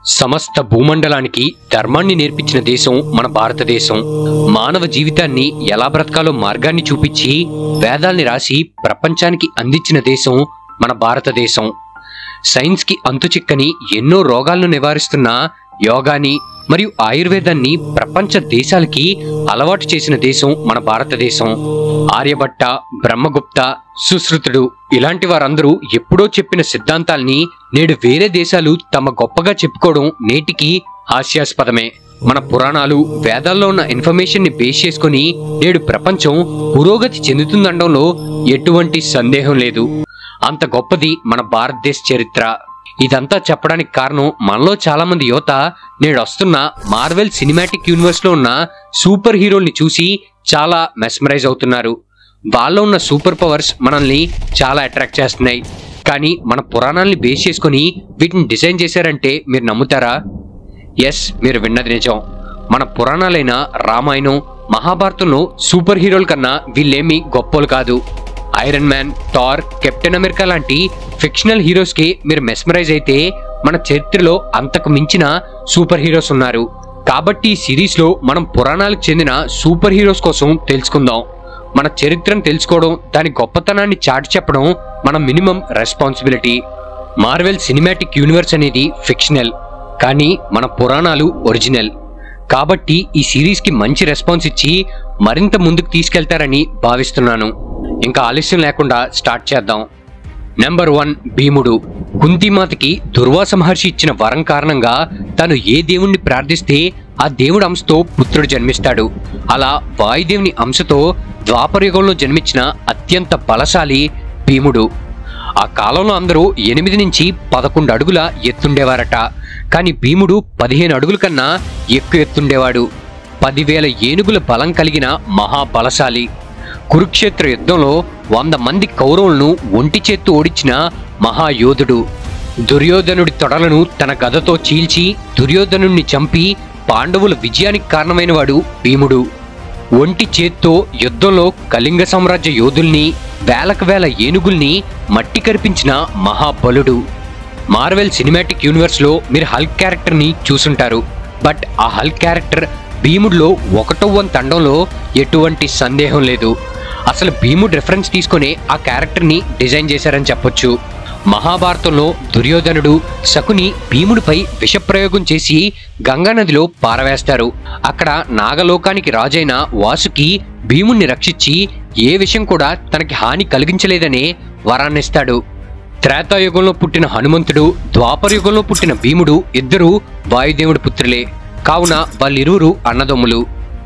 సమస్త భూమండలానికి ధర్మాన్ని నేర్పించిన దేశం మన భారతదేశం మానవ జీవితాన్ని ఎలా బ్రతకాలో మార్గాన్ని చూపించి వేదాల్ని రాసి ప్రపంచానికి అందించిన దేశం మన భారతదేశం సైన్స్కి అంతుచిక్కని ఎన్నో రోగాలను నివారిస్తున్న యోగాని మరియు ఆయుర్వేదాన్ని ప్రపంచ దేశాలకి అలవాటు చేసిన దేశం మన భారతదేశం ఆర్యభట్ట బ్రహ్మగుప్త సుశ్రుతుడు ఇలాంటి వారందరూ ఎప్పుడో చెప్పిన సిద్ధాంతాల్ని నేడు వేరే దేశాలు తమ గొప్పగా చెప్పుకోవడం నేటికి హాస్యాస్పదమే మన పురాణాలు వేదాల్లో ఉన్న ఇన్ఫర్మేషన్ ని బేస్ చేసుకుని నేడు ప్రపంచం పురోగతి చెందుతుందనడంలో ఎటువంటి సందేహం లేదు అంత గొప్పది మన భారతదేశ చరిత్ర ఇదంతా చెప్పడానికి కారణం మనలో చాలా మంది యువత నేడు వస్తున్న మార్వెల్ సినిమాటిక్ యూనివర్స్ లో ఉన్న సూపర్ హీరోల్ని చూసి చాలా మెస్మరైజ్ అవుతున్నారు వాళ్ళలో ఉన్న సూపర్ పవర్స్ మనల్ని చాలా అట్రాక్ట్ చేస్తున్నాయి కానీ మన పురాణాల్ని బేస్ చేసుకొని వీటిని డిజైన్ చేశారంటే మీరు నమ్ముతారా ఎస్ మీరు విన్నది నిజం మన పురాణాలైన రామాయణం మహాభారతంలో సూపర్ హీరోల కన్నా వీళ్ళేమీ గొప్పోలు కాదు Iron Man Thor Captain America లాంటి ఫిక్షనల్ హీరోస్కి మీరు మెస్మరైజ్ అయితే మన చరిత్రలో అంతకు మించిన సూపర్ హీరోస్ ఉన్నారు కాబట్టి ఈ సిరీస్లో మనం పురాణాలకు చెందిన సూపర్ హీరోస్ కోసం తెలుసుకుందాం మన చరిత్రను తెలుసుకోవడం దాని గొప్పతనాన్ని చాటి చెప్పడం మన minimum responsibility Marvel Cinematic Universe అనేది ఫిక్షనల్ కానీ మన పురాణాలు ఒరిజినల్ కాబట్టి ఈ సిరీస్కి మంచి రెస్పాన్స్ ఇచ్చి మరింత ముందుకు తీసుకెళ్తారని భావిస్తున్నాను ఇంకా ఆలస్యం లేకుండా స్టార్ట్ చేద్దాం నెంబర్ వన్ భీముడు కుంతిమాతకి దుర్వాస మహర్షి ఇచ్చిన వరం కారణంగా తను ఏ దేవుణ్ణి ప్రార్థిస్తే ఆ దేవుడి అంశతో పుత్రుడు జన్మిస్తాడు అలా వాయుదేవుని అంశతో ద్వాపరయుగంలో జన్మించిన అత్యంత బలశాలి భీముడు ఆ కాలంలో అందరూ ఎనిమిది నుంచి పదకొండు అడుగుల ఎత్తుండేవారట కానీ భీముడు పదిహేను అడుగుల కన్నా ఎక్కువ ఎత్తుండేవాడు పదివేల ఏనుగుల బలం కలిగిన మహాబలశాలి కురుక్షేత్ర యుద్ధంలో వంద మంది కౌరవులను ఒంటి చేత్తు ఓడించిన మహాయోధుడు దుర్యోధనుడి తొడలను తన గదతో చీల్చి దుర్యోధనుణ్ణి చంపి పాండవుల విజయానికి కారణమైన వాడు భీముడు ఒంటి చేత్తో యుద్ధంలో కళింగ సామ్రాజ్య యోధుల్ని వేలకు వేల ఏనుగుల్ని మట్టి కరిపించిన మహాబలుడు మార్వెల్ సినిమాటిక్ యూనివర్స్ లో మీరు హల్క్ క్యారెక్టర్ ని చూసుంటారు బట్ ఆ హల్క్ క్యారెక్టర్ భీముడిలో ఒకటో వన్ తండంలో ఎటువంటి సందేహం లేదు అసలు భీముడు రెఫరెన్స్ తీసుకునే ఆ క్యారెక్టర్ ని డిజైన్ చేశారని చెప్పొచ్చు మహాభారతంలో దుర్యోధనుడు శకుని భీముడిపై విషప్రయోగం చేసి గంగానదిలో పారవేస్తారు అక్కడ నాగలోకానికి రాజైన వాసుకి భీముణ్ణి రక్షించి ఏ విషయం కూడా తనకి హాని కలిగించలేదనే వరాన్నిస్తాడు త్రేతాయుగంలో పుట్టిన హనుమంతుడు ద్వాపరయుగంలో పుట్టిన భీముడు ఇద్దరూ వాయుదేవుడి పుత్రులే కావున వాళ్ళిరువురు అన్నదమ్ములు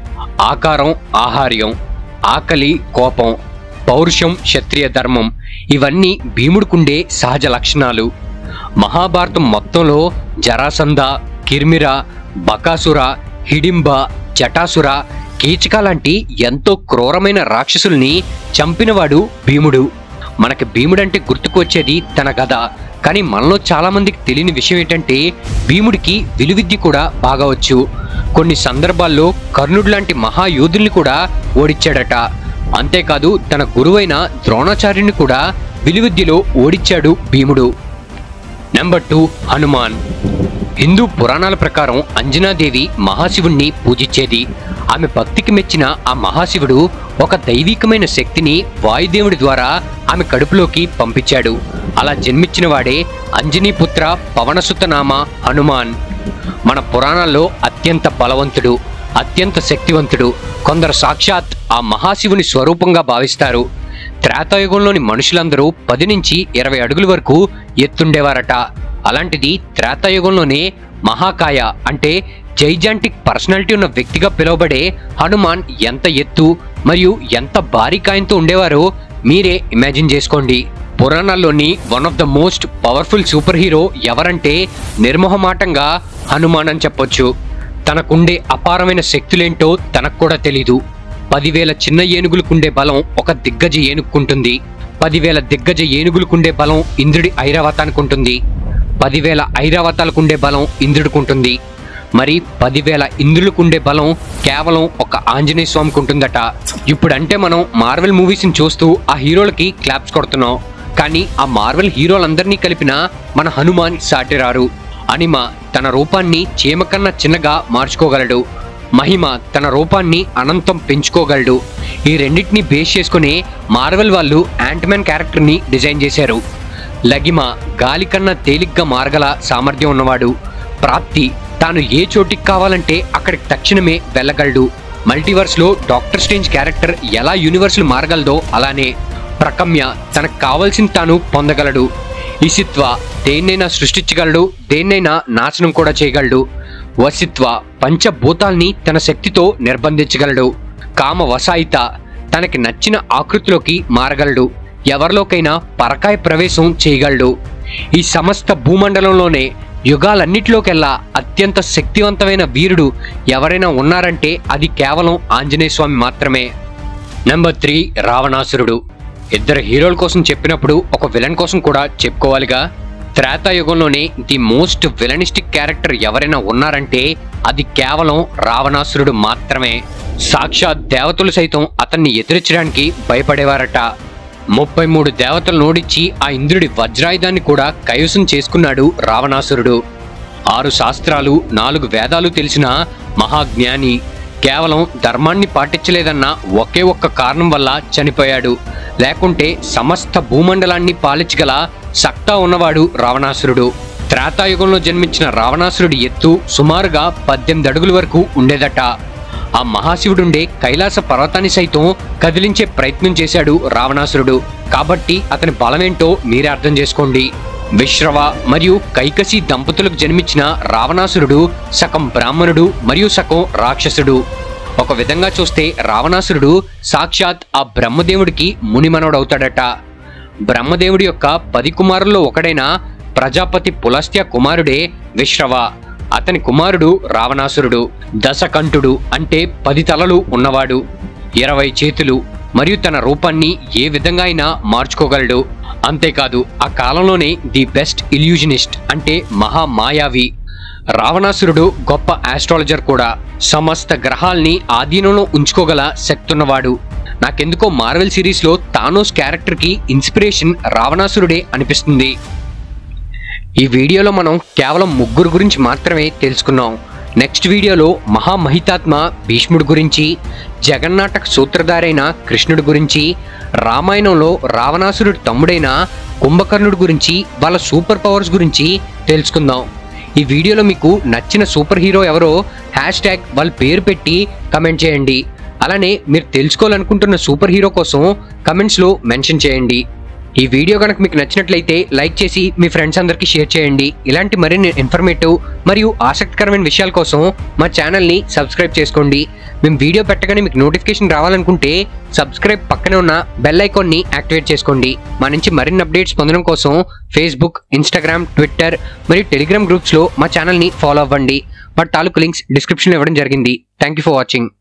ఆకారం ఆహార్యం ఆకలి కోపం పౌరుషం క్షత్రియ ధర్మం ఇవన్నీ భీముడికుండే సహజ లక్షణాలు మహాభారతం మొత్తంలో జరాసంధ కిర్మిర బకాసుర హిడింబ జటాసుర కీచక లాంటి ఎంతో క్రూరమైన రాక్షసుల్ని చంపినవాడు భీముడు మనకి భీముడంటే గుర్తుకు వచ్చేది తన గద కానీ మనలో చాలా మందికి తెలియని విషయం ఏంటంటే భీముడికి విలువిద్య కూడా బాగా వచ్చు కొన్ని సందర్భాల్లో కర్ణుడు లాంటి మహాయోధుల్ని కూడా ఓడించాడట అంతేకాదు తన గురువైన ద్రోణాచార్యుని కూడా విలువిద్యలో ఓడించాడు భీముడు నెంబర్ టూ హనుమాన్ హిందూ పురాణాల ప్రకారం అంజనాదేవి మహాశివుణ్ణి పూజించేది ఆమె భక్తికి మెచ్చిన ఆ మహాశివుడు ఒక దైవికమైన శక్తిని వాయుదేవుడి ద్వారా ఆమె కడుపులోకి పంపించాడు అలా జన్మించిన వాడే అంజనీపుత్ర పవనసుతనామ హనుమాన్ మన పురాణాల్లో అత్యంత బలవంతుడు అత్యంత శక్తివంతుడు కొందరు సాక్షాత్ ఆ మహాశివుని స్వరూపంగా భావిస్తారు త్రేతాయుగంలోని మనుషులందరూ పది నుంచి ఇరవై అడుగుల వరకు ఎత్తుండేవారట అలాంటిది త్రేతాయుగంలోనే మహాకాయ అంటే జైజాంటిక్ పర్సనాలిటీ ఉన్న వ్యక్తిగా పిలువబడే హనుమాన్ ఎంత ఎత్తు మరియు ఎంత భారీ కాయంతో ఉండేవారో మీరే ఇమాజిన్ చేసుకోండి పురాణాల్లోని one of the most powerful super hero ఎవరంటే నిర్మోహమాటంగా హనుమాన్ అని చెప్పొచ్చు తనకుండే అపారమైన శక్తులేంటో తనకు కూడా తెలీదు పదివేల చిన్న ఏనుగులకుండే బలం ఒక దిగ్గజ ఏనుగుకుంటుంది పదివేల దిగ్గజ ఏనుగులకుండే బలం ఇంద్రుడి ఐరావతానికి ఉంటుంది పదివేల ఐరావతాలకుండే బలం ఇంద్రుడికుంటుంది మరి పదివేల ఇంద్రులకుండే బలం కేవలం ఒక ఆంజనేయ స్వామికి ఉంటుందట ఇప్పుడంటే మనం మార్వెల్ మూవీస్ని చూస్తూ ఆ హీరోలకి క్లాప్స్ కొడుతున్నాం కానీ ఆ మార్వెల్ హీరోలందరినీ కలిపిన మన హనుమాన్ సాటిరారు అనిమ తన రూపాన్ని చీమ కన్నా చిన్నగా మార్చుకోగలడు మహిమ తన రూపాన్ని అనంతం పెంచుకోగలడు ఈ రెండింటిని బేస్ చేసుకుని మార్వెల్ వాళ్ళు యాంట్మ్యాన్ క్యారెక్టర్ని డిజైన్ చేశారు లగిమ గాలి కన్నా తేలిగ్గా మారగల సామర్థ్యం ఉన్నవాడు ప్రాప్తి తాను ఏ చోటికి కావాలంటే అక్కడికి తక్షణమే వెళ్ళగలడు మల్టీవర్స్లో డాక్టర్ స్ట్రేంజ్ క్యారెక్టర్ ఎలా యూనివర్స్లు మారగలదో అలానే ప్రకమ్య తనకు కావలసింది తాను పొందగలడు ఇసిత్వ దేన్నైనా సృష్టించగలడు దేన్నైనా నాశనం కూడా చేయగలడు వసిత్వ పంచభూతాల్ని తన శక్తితో నిర్బంధించగలడు కామ వసాయిత తనకి నచ్చిన ఆకృతిలోకి మారగలడు ఎవరిలోకైనా పరకాయ ప్రవేశం చేయగలడు ఈ సమస్త భూమండలంలోనే యుగాలన్నిటిలోకెల్లా అత్యంత శక్తివంతమైన వీరుడు ఎవరైనా ఉన్నారంటే అది కేవలం ఆంజనేయ స్వామి మాత్రమే నెంబర్ త్రీ రావణాసురుడు ఇద్దరు హీరోల కోసం చెప్పినప్పుడు ఒక విలన్ కోసం కూడా చెప్పుకోవాలిగా త్రేతాయుగంలోనే ది మోస్ట్ విలనిస్టిక్ క్యారెక్టర్ ఎవరైనా ఉన్నారంటే అది కేవలం రావణాసురుడు మాత్రమే సాక్షాత్ దేవతలు సైతం అతన్ని ఎదిరించడానికి భయపడేవారట ముప్పై మూడు దేవతలు నోడిచ్చి ఆ ఇంద్రుడి వజ్రాయుధాన్ని కూడా కైవసం చేసుకున్నాడు రావణాసురుడు ఆరు శాస్త్రాలు నాలుగు వేదాలు తెలిసిన మహాజ్ఞాని కేవలం ధర్మాన్ని పాటించలేదన్న ఒకే ఒక్క కారణం వల్ల చనిపోయాడు లేకుంటే సమస్త భూమండలాన్ని పాలించగల సత్తా ఉన్నవాడు రావణాసురుడు త్రేతాయుగంలో జన్మించిన రావణాసురుడి ఎత్తు సుమారుగా పద్దెనిమిది అడుగుల వరకు ఉండేదట ఆ మహాశివుడుండే కైలాస పర్వతాన్ని సైతం కదిలించే ప్రయత్నం చేశాడు రావణాసురుడు కాబట్టి అతని బలమేంటో మీరే అర్థం చేసుకోండి విశ్రవ మరియు కైకసి దంపతులకు జన్మించిన రావణాసురుడు సగం బ్రాహ్మణుడు మరియు సగం రాక్షసుడు ఒక విధంగా చూస్తే రావణాసురుడు సాక్షాత్ ఆ బ్రహ్మదేవుడికి మునిమనవుడవుతాడట బ్రహ్మదేవుడి యొక్క పది కుమారుల్లో ఒకడైన ప్రజాపతి పులస్త్య కుమారుడే విశ్రవ అతని కుమారుడు రావణాసురుడు దశకంఠుడు అంటే పది తలలు ఉన్నవాడు ఇరవై చేతులు మరియు తన రూపాన్ని ఏ విధంగా అయినా మార్చుకోగలడు అంతేకాదు ఆ కాలంలోనే ది బెస్ట్ ఇల్యూజనిస్ట్ అంటే మహామాయావి రావణాసురుడు గొప్ప ఆస్ట్రాలజర్ కూడా సమస్త గ్రహాల్ని ఆధీనంలో ఉంచుకోగల శక్తి ఉన్నవాడు నాకెందుకో మార్వెల్ సిరీస్లో తానోస్ క్యారెక్టర్కి ఇన్స్పిరేషన్ రావణాసురుడే అనిపిస్తుంది ఈ వీడియోలో మనం కేవలం ముగ్గురు గురించి మాత్రమే తెలుసుకున్నాం నెక్స్ట్ వీడియోలో మహామహితాత్మ భీష్ముడి గురించి జగన్నాటక సూత్రధారైన కృష్ణుడి గురించి రామాయణంలో రావణాసురుడి తమ్ముడైన కుంభకర్ణుడి గురించి వాళ్ళ సూపర్ పవర్స్ గురించి తెలుసుకుందాం ఈ వీడియోలో మీకు నచ్చిన సూపర్ హీరో ఎవరో హ్యాష్ ట్యాగ్ వాళ్ళ పేరు పెట్టి కమెంట్ చేయండి అలానే మీరు తెలుసుకోవాలనుకుంటున్న సూపర్ హీరో కోసం కమెంట్స్లో మెన్షన్ చేయండి ఈ వీడియో కనుక మీకు నచ్చినట్లయితే లైక్ చేసి మీ ఫ్రెండ్స్ అందరికీ షేర్ చేయండి ఇలాంటి మరిన్ని ఇన్ఫర్మేటివ్ మరియు ఆసక్తికరమైన విషయాల కోసం మా ఛానల్ని సబ్స్క్రైబ్ చేసుకోండి మేము వీడియో పెట్టగానే మీకు నోటిఫికేషన్ రావాలనుకుంటే సబ్స్క్రైబ్ పక్కనే ఉన్న బెల్ ఐకాన్ని యాక్టివేట్ చేసుకోండి మా నుంచి మరిన్ని అప్డేట్స్ పొందడం కోసం ఫేస్బుక్ ఇన్స్టాగ్రామ్ ట్విట్టర్ మరియు టెలిగ్రామ్ గ్రూప్స్లో మా ఛానల్ని ఫాలో అవ్వండి వాటి తాలూకు లింక్స్ డిస్క్రిప్షన్లో ఇవ్వడం జరిగింది థ్యాంక్ యూ ఫర్ వాచింగ్